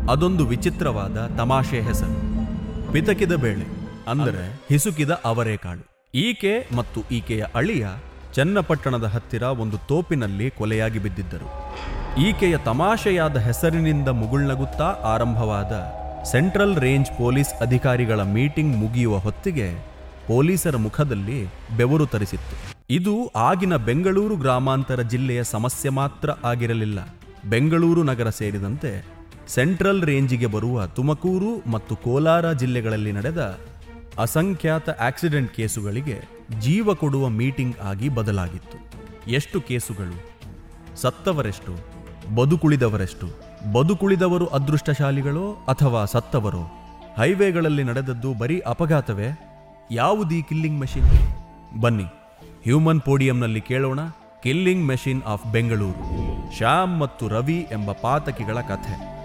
ಅದೊಂದು ವಿಚಿತ್ರವಾದ ತಮಾಷೆ ಹೆಸರು ಪಿತಕಿದ ಬೇಳೆ ಅಂದರೆ ಹಿಸುಕಿದ ಅವರೇಕಾಳು ಈಕೆ ಮತ್ತು ಈಕೆಯ ಅಳಿಯ ಚನ್ನಪಟ್ಟಣದ ಹತ್ತಿರ ಒಂದು ತೋಪಿನಲ್ಲಿ ಕೊಲೆಯಾಗಿ ಬಿದ್ದಿದ್ದರು ಈಕೆಯ ತಮಾಷೆಯಾದ ಹೆಸರಿನಿಂದ ಮುಗುಳ್ನಗುತ್ತಾ ಆರಂಭವಾದ ಸೆಂಟ್ರಲ್ ರೇಂಜ್ ಪೊಲೀಸ್ ಅಧಿಕಾರಿಗಳ ಮೀಟಿಂಗ್ ಮುಗಿಯುವ ಹೊತ್ತಿಗೆ ಪೊಲೀಸರ ಮುಖದಲ್ಲಿ ಬೆವರು ತರಿಸಿತ್ತು ಇದು ಆಗಿನ ಬೆಂಗಳೂರು ಗ್ರಾಮಾಂತರ ಜಿಲ್ಲೆಯ ಸಮಸ್ಯೆ ಮಾತ್ರ ಆಗಿರಲಿಲ್ಲ ಬೆಂಗಳೂರು ನಗರ ಸೇರಿದಂತೆ ಸೆಂಟ್ರಲ್ ರೇಂಜಿಗೆ ಬರುವ ತುಮಕೂರು ಮತ್ತು ಕೋಲಾರ ಜಿಲ್ಲೆಗಳಲ್ಲಿ ನಡೆದ ಅಸಂಖ್ಯಾತ ಆಕ್ಸಿಡೆಂಟ್ ಕೇಸುಗಳಿಗೆ ಜೀವ ಕೊಡುವ ಮೀಟಿಂಗ್ ಆಗಿ ಬದಲಾಗಿತ್ತು ಎಷ್ಟು ಕೇಸುಗಳು ಸತ್ತವರೆಷ್ಟು ಬದುಕುಳಿದವರೆಷ್ಟು ಬದುಕುಳಿದವರು ಅದೃಷ್ಟಶಾಲಿಗಳೋ ಅಥವಾ ಸತ್ತವರೋ ಹೈವೇಗಳಲ್ಲಿ ನಡೆದದ್ದು ಬರೀ ಅಪಘಾತವೇ ಯಾವುದೀ ಕಿಲ್ಲಿಂಗ್ ಮೆಷಿನ್ ಬನ್ನಿ ಹ್ಯೂಮನ್ ಪೋಡಿಯಂನಲ್ಲಿ ಕೇಳೋಣ killing machine of Bengaluru Shyam ಮತ್ತು ರವಿ ಎಂಬ ಪಾತಕಿಗಳ ಕಥೆ